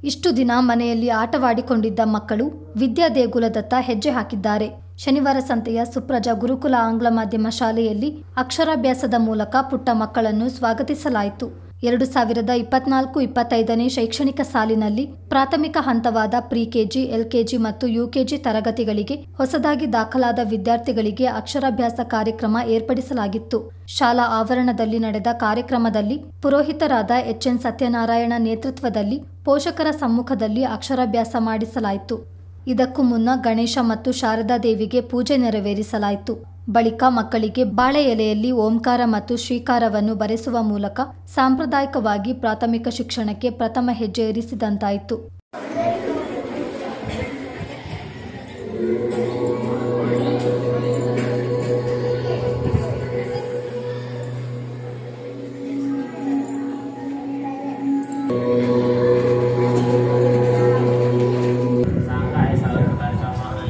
ಇಷ್ಟು ದಿನ ಮನೆಯಲ್ಲಿ ಆಟವಾಡಿಕೊಂಡಿದ್ದ ಮಕ್ಕಳು ವಿದ್ಯಾ ದೇಗುಲದತ್ತ ಹೆಜ್ಜೆ ಹಾಕಿದ್ದಾರೆ ಶನಿವಾರ ಸಂತೆಯ ಸುಪ್ರಜಾ ಗುರುಕುಲ ಆಂಗ್ಲ ಮಾಧ್ಯಮ ಶಾಲೆಯಲ್ಲಿ ಅಕ್ಷರಾಭ್ಯಾಸದ ಮೂಲಕ ಪುಟ್ಟ ಮಕ್ಕಳನ್ನು ಸ್ವಾಗತಿಸಲಾಯಿತು ಎರಡು ಸಾವಿರದ ಇಪ್ಪತ್ನಾಲ್ಕು ಇಪ್ಪತ್ತೈದನೇ ಶೈಕ್ಷಣಿಕ ಸಾಲಿನಲ್ಲಿ ಪ್ರಾಥಮಿಕ ಹಂತವಾದ ಪ್ರಿ ಕೆಜಿ ಎಲ್ಕೆಜಿ ಮತ್ತು ಯುಕೆಜಿ ತರಗತಿಗಳಿಗೆ ಹೊಸದಾಗಿ ದಾಖಲಾದ ವಿದ್ಯಾರ್ಥಿಗಳಿಗೆ ಅಕ್ಷರಾಭ್ಯಾಸ ಕಾರ್ಯಕ್ರಮ ಏರ್ಪಡಿಸಲಾಗಿತ್ತು ಶಾಲಾ ಆವರಣದಲ್ಲಿ ನಡೆದ ಕಾರ್ಯಕ್ರಮದಲ್ಲಿ ಪುರೋಹಿತರಾದ ಎಚ್ಎನ್ ಸತ್ಯನಾರಾಯಣ ನೇತೃತ್ವದಲ್ಲಿ ಪೋಷಕರ ಸಮ್ಮುಖದಲ್ಲಿ ಅಕ್ಷರಾಭ್ಯಾಸ ಮಾಡಿಸಲಾಯಿತು ಇದಕ್ಕೂ ಮುನ್ನ ಗಣೇಶ ಮತ್ತು ಶಾರದಾ ದೇವಿಗೆ ಪೂಜೆ ನೆರವೇರಿಸಲಾಯಿತು ಬಳಿಕ ಮಕ್ಕಳಿಗೆ ಬಾಳೆ ಎಲೆಯಲ್ಲಿ ಓಂಕಾರ ಮತ್ತು ಶ್ರೀಕಾರವನ್ನು ಬರೆಸುವ ಮೂಲಕ ಸಾಂಪ್ರದಾಯಿಕವಾಗಿ ಪ್ರಾಥಮಿಕ ಶಿಕ್ಷಣಕ್ಕೆ ಪ್ರಥಮ ಹೆಜ್ಜೆ ಇರಿಸಿದಂತಾಯಿತು Sangkai salah baca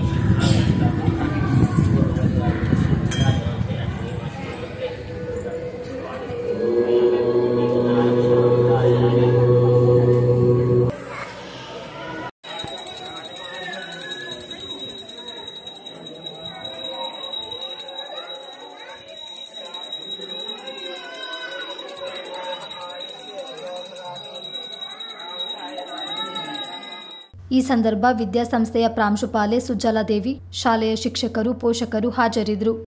ಈ ಸಂದರ್ಭ ವಿದ್ಯಾಸಂಸ್ಥೆಯ ಪ್ರಾಂಶುಪಾಲೆ ಸುಜ್ಜಲಾದೇವಿ ಶಾಲೆಯ ಶಿಕ್ಷಕರು ಪೋಷಕರು ಹಾಜರಿದ್ದರು